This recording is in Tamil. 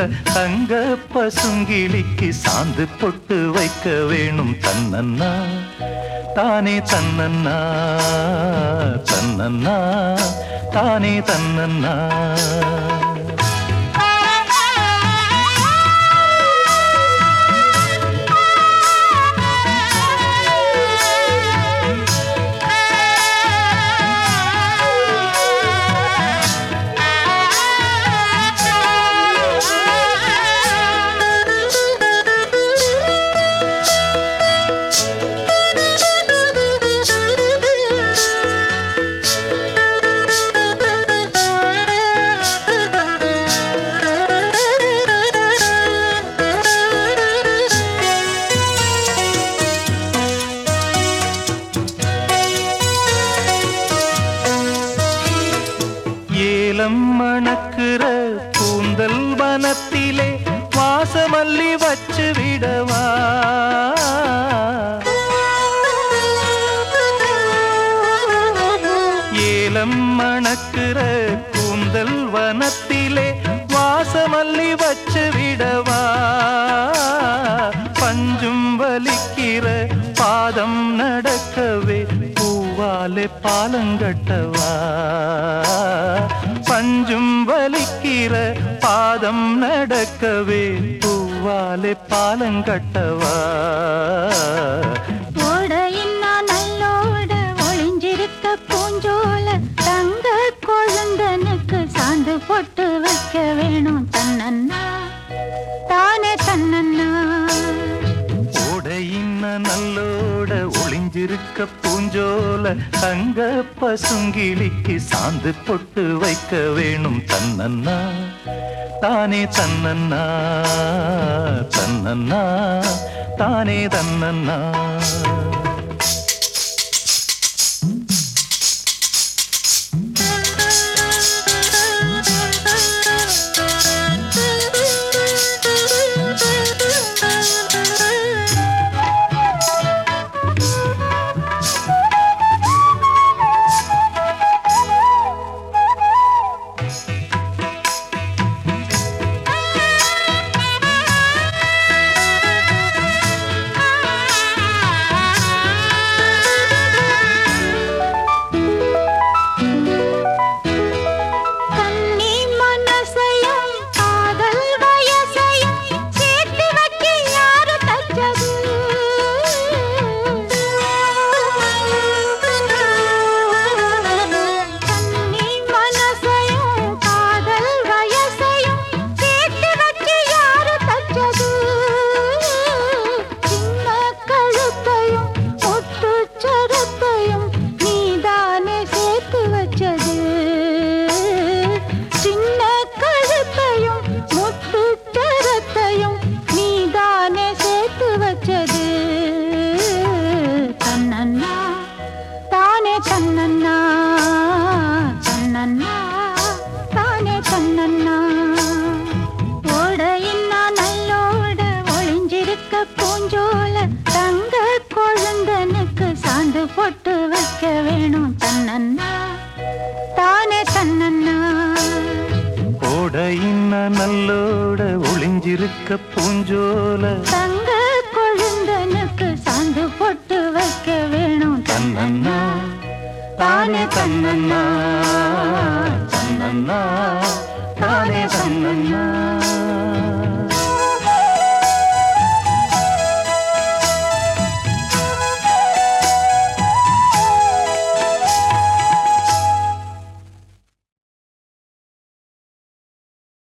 தங்க பசுங்கிளிக்கு சாந்து பொட்டு வைக்க வேணும் தன்னன்னா தானே தன்னன்னா தன்னன்னா தானே தன்னன்னா ஏலம் மணக்கிற கூந்தல் வனத்திலே வாசமல்லி வச்சு விடவா ஏலம் மணக்கிற கூந்தல் வனத்திலே வாசமல்லி வச்சு விடவா பஞ்சும் வலிக்கிற பாதம் நடக்கவே பூவாலே பாலங்கட்டவா பஞ்சும் வலிக்கிற பாதம் நடக்கவே பூவாலே பாலங்கட்டவா ஓடையின்னா நல்லோட ஒளிஞ்சிருக்க பூஞ்சோல தங்க கொழுந்தனுக்கு சாந்து போட்டு வைக்க வேணும் தன்னன்னா தானே தன்னன்னா ஓடையின்ன நல்லோட ஒளிஞ்சிருக்க பூஞ்சோல தங்க பசுங்கிளிக்கு சாந்து பொட்டு வைக்க வேணும் தன்னன்னா தானே தன்னன்னா தன்னன்னா தானே தன்னன்னா கன்னி மனசையும் காதல் வயசையும் சேர்த்து வைக்க யாரு தச்சது கன்னி மனசையும் காதல் வயசையும் சேர்த்து வைக்க யாரு தச்சது சின்ன கழுத்தையும் ஒட்டுச்சரத்தையும் நீதானே சேர்த்து வச்சது சின்ன கழுத்தையும் முட்டுச்சரத்தையும் நீதானே சேர்த்து வச்சது தன்னன்னா தானே தன்னன்னா தன்னன்னா தானே தன்னன்னா ஓடையின்னா நல்லோட ஒளிஞ்சிருக்க பூஞ்சோல தங்க கொழுந்தனுக்கு சாந்து போட்டு வைக்க வேணும் தன்னன்னா தானே தன்னன்னா ஓடையின்ன நல்லோட ஒளிஞ்சிருக்க பூஞ்சோல தங்க